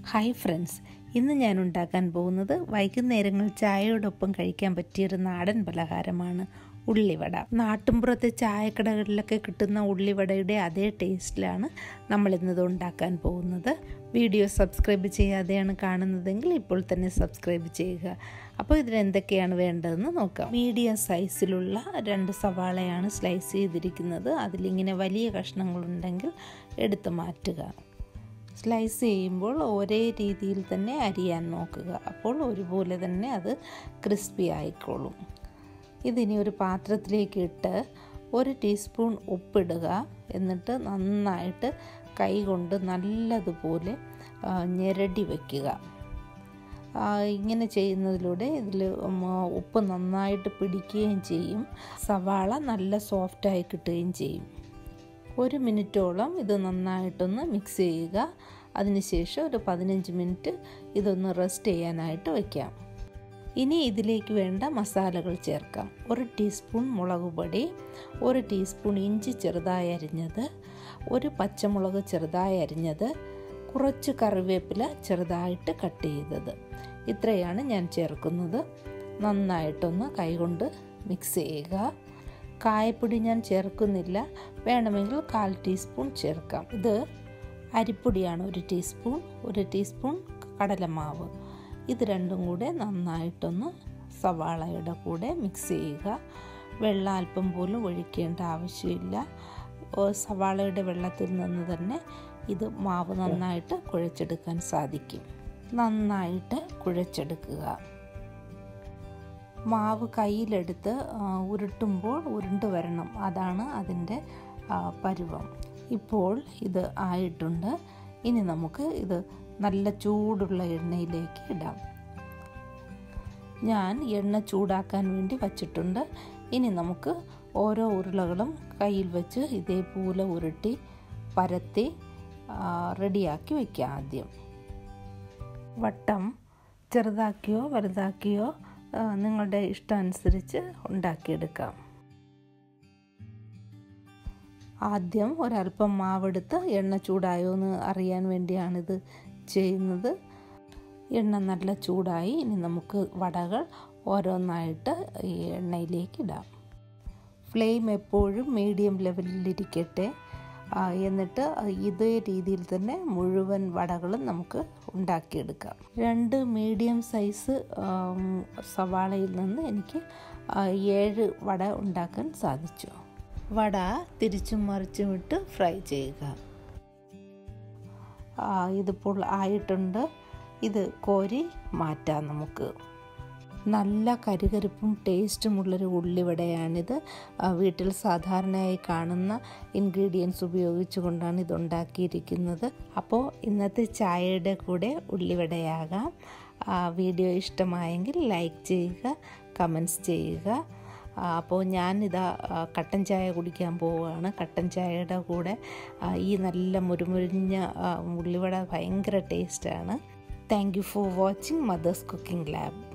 hi friends ഇന്ന് ഞാൻ ഉണ്ടാക്കാൻ പോകുന്നത് വൈകുന്നേരങ്ങൾ ചായയോടൊപ്പം കഴിക്കാൻ പറ്റിയൊരു നാടൻ പലഹാരമാണ് ഉള്ളിവട നാട്ടിൻപുറത്തെ ചായക്കടകളിലൊക്കെ കിട്ടുന്ന ഉള്ളിവടയുടെ അതേ ടേസ്റ്റിലാണ് നമ്മളിന്നത് ഉണ്ടാക്കാൻ പോകുന്നത് വീഡിയോ സബ്സ്ക്രൈബ് ചെയ്യാതെയാണ് കാണുന്നതെങ്കിൽ ഇപ്പോൾ തന്നെ സബ്സ്ക്രൈബ് ചെയ്യുക അപ്പോൾ ഇതിനെന്തൊക്കെയാണ് വേണ്ടതെന്ന് നോക്കാം മീഡിയം സൈസിലുള്ള രണ്ട് സവാളയാണ് സ്ലൈസ് ചെയ്തിരിക്കുന്നത് അതിലിങ്ങനെ വലിയ കഷ്ണങ്ങളുണ്ടെങ്കിൽ എടുത്ത് മാറ്റുക സ്ലൈസ് ചെയ്യുമ്പോൾ ഒരേ രീതിയിൽ തന്നെ അരിയാൻ നോക്കുക അപ്പോൾ ഒരുപോലെ തന്നെ അത് ക്രിസ്പി ആയിക്കോളും ഇതിനി ഒരു പാത്രത്തിലേക്ക് ഇട്ട് ഒരു ടീസ്പൂൺ ഉപ്പിടുക എന്നിട്ട് നന്നായിട്ട് കൈ കൊണ്ട് നല്ലതുപോലെ ഞെരടി വയ്ക്കുക ഇങ്ങനെ ചെയ്യുന്നതിലൂടെ ഇതിൽ ഉപ്പ് നന്നായിട്ട് പിടിക്കുകയും ചെയ്യും സവാള നല്ല സോഫ്റ്റായി കിട്ടുകയും ചെയ്യും ഒരു മിനിറ്റോളം ഇത് നന്നായിട്ടൊന്ന് മിക്സ് ചെയ്യുക അതിനുശേഷം ഒരു പതിനഞ്ച് മിനിറ്റ് ഇതൊന്ന് റെസ്റ്റ് ചെയ്യാനായിട്ട് വയ്ക്കാം ഇനി ഇതിലേക്ക് വേണ്ട മസാലകൾ ചേർക്കാം ഒരു ടീസ്പൂൺ മുളക് പൊടി ഒരു ടീസ്പൂൺ ഇഞ്ചി ചെറുതായി അരിഞ്ഞത് ഒരു പച്ചമുളക് ചെറുതായി അരിഞ്ഞത് കുറച്ച് കറിവേപ്പില ചെറുതായിട്ട് കട്ട് ചെയ്തത് ഇത്രയാണ് ഞാൻ ചേർക്കുന്നത് നന്നായിട്ടൊന്ന് കൈകൊണ്ട് മിക്സ് ചെയ്യുക കായപ്പൊടി ഞാൻ ചേർക്കുന്നില്ല വേണമെങ്കിൽ കാൽ ടീസ്പൂൺ ചേർക്കാം ഇത് അരിപ്പൊടിയാണ് ഒരു ടീസ്പൂൺ ഒരു ടീസ്പൂൺ കടലമാവ് ഇത് രണ്ടും കൂടെ നന്നായിട്ടൊന്ന് സവാളയുടെ കൂടെ മിക്സ് ചെയ്യുക വെള്ളം അല്പം പോലും ഒഴിക്കേണ്ട ആവശ്യമില്ല സവാളയുടെ വെള്ളത്തിൽ നിന്ന് തന്നെ ഇത് മാവ് നന്നായിട്ട് കുഴച്ചെടുക്കാൻ സാധിക്കും നന്നായിട്ട് കുഴച്ചെടുക്കുക മാവ് കയ്യിലെടുത്ത് ഉരുട്ടുമ്പോൾ ഉരുണ്ട് വരണം അതാണ് അതിൻ്റെ പരുവം ഇപ്പോൾ ഇത് ആയിട്ടുണ്ട് ഇനി നമുക്ക് ഇത് നല്ല ചൂടുള്ള എണ്ണയിലേക്ക് ഇടാം ഞാൻ എണ്ണ ചൂടാക്കാൻ വേണ്ടി വച്ചിട്ടുണ്ട് ഇനി നമുക്ക് ഓരോ ഉരുളകളും കയ്യിൽ വെച്ച് ഇതേപോലെ ഉരുട്ടി പരത്തി റെഡിയാക്കി വയ്ക്കാം ആദ്യം വട്ടം ചെറുതാക്കിയോ വലുതാക്കിയോ നിങ്ങളുടെ ഇഷ്ടമനുസരിച്ച് ഉണ്ടാക്കിയെടുക്കാം ആദ്യം ഒരല്പം മാവെടുത്ത് എണ്ണ ചൂടായോ എന്ന് അറിയാൻ വേണ്ടിയാണിത് ചെയ്യുന്നത് എണ്ണ നല്ല ചൂടായി ഇനി നമുക്ക് വടകൾ ഓരോന്നായിട്ട് ഈ എണ്ണയിലേക്ക് ഇടാം ഫ്ലെയിം എപ്പോഴും മീഡിയം ലെവലിലിരിക്കട്ടെ എന്നിട്ട് ഇതേ രീതിയിൽ തന്നെ മുഴുവൻ വടകളും നമുക്ക് ഉണ്ടാക്കിയെടുക്കാം രണ്ട് മീഡിയം സൈസ് സവാളയിൽ നിന്ന് എനിക്ക് ഏഴ് വട ഉണ്ടാക്കാൻ സാധിച്ചു വട തിരിച്ചും മറിച്ചും ഇട്ട് ഫ്രൈ ചെയ്യുക ഇതിപ്പോൾ ആയിട്ടുണ്ട് ഇത് കോരി മാറ്റാം നമുക്ക് നല്ല കരുകരുപ്പും ടേസ്റ്റുമുള്ളൊരു ഉള്ളിവടയാണിത് വീട്ടിൽ സാധാരണയായി കാണുന്ന ഇൻഗ്രീഡിയൻസ് ഉപയോഗിച്ചുകൊണ്ടാണ് ഇത് ഉണ്ടാക്കിയിരിക്കുന്നത് അപ്പോൾ ഇന്നത്തെ ചായയുടെ കൂടെ ഉള്ളിവടയാകാം വീഡിയോ ഇഷ്ടമായെങ്കിൽ ലൈക്ക് ചെയ്യുക കമൻസ് ചെയ്യുക അപ്പോൾ ഞാനിതാ കട്ടൻ ചായ കുടിക്കാൻ പോവുകയാണ് കട്ടൻ ചായയുടെ കൂടെ ഈ നല്ല മുരുമുരിഞ്ഞ ഉള്ളിവട ഭയങ്കര ടേസ്റ്റാണ് thank you for watching mother's cooking lab